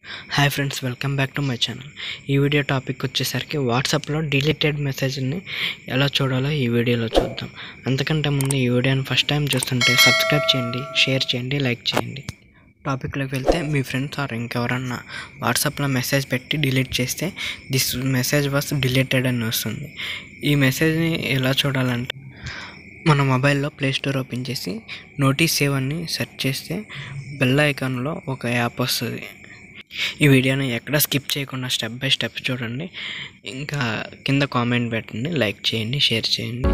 hi friends welcome back to my channel ఈ video topic వచ్చేసరికి వాట్సాప్లో డిలీటెడ్ మెసేజ్ని ఎలా చూడాలో ఈ వీడియోలో చూద్దాం అంతకంటే ముందు ఈ వీడియోని ఫస్ట్ టైం చూస్తుంటే సబ్స్క్రైబ్ చేయండి షేర్ చేయండి లైక్ చేయండి టాపిక్లోకి వెళ్తే మీ ఫ్రెండ్స్ ఆర్ ఇంకెవరన్నా వాట్సాప్లో మెసేజ్ పెట్టి డిలీట్ చేస్తే దిస్ మెసేజ్ వాస్ డిలీటెడ్ అని వస్తుంది ఈ మెసేజ్ని ఎలా చూడాలంటే మన మొబైల్లో ప్లే స్టోర్ ఓపెన్ చేసి నోటీస్ సేవ్ అని సెర్చ్ చేస్తే బెల్ ఐకాన్లో ఒక యాప్ వస్తుంది ఈ వీడియోని ఎక్కడ స్కిప్ చేయకుండా స్టెప్ బై స్టెప్ చూడండి ఇంకా కింద కామెంట్ పెట్టండి లైక్ చేయండి షేర్ చేయండి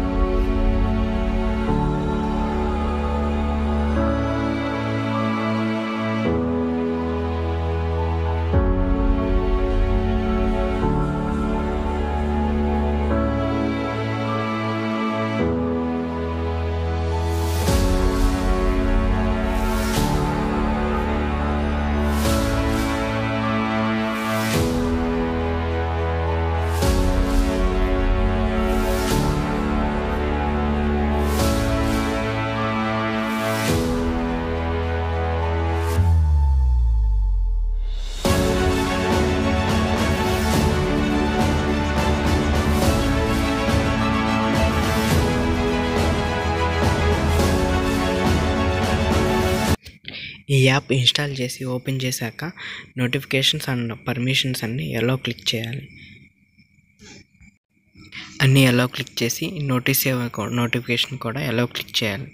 ఈ యాప్ ఇన్స్టాల్ చేసి ఓపెన్ చేశాక నోటిఫికేషన్స్ అండ్ పర్మిషన్స్ అన్ని ఎలా క్లిక్ చేయాలి అన్నీ ఎలా క్లిక్ చేసి నోటీస్ నోటిఫికేషన్ కూడా ఎలా క్లిక్ చేయాలి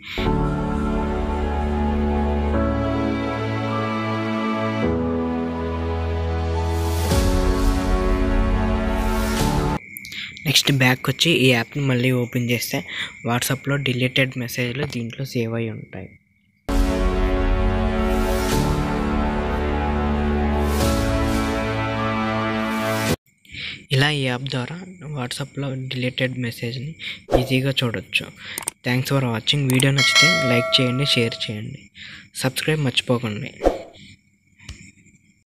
నెక్స్ట్ బ్యాక్ వచ్చి ఈ యాప్ని మళ్ళీ ఓపెన్ చేస్తే వాట్సాప్లో డిలీటెడ్ మెసేజ్లు దీంట్లో సేవ్ అయి ఉంటాయి ఇలా ఈ యాప్ ద్వారా వాట్సాప్లో డిలీటెడ్ మెసేజ్ని ఈజీగా చూడొచ్చు థ్యాంక్స్ ఫర్ వాచింగ్ వీడియో నచ్చితే లైక్ చేయండి షేర్ చేయండి సబ్స్క్రైబ్ మర్చిపోకండి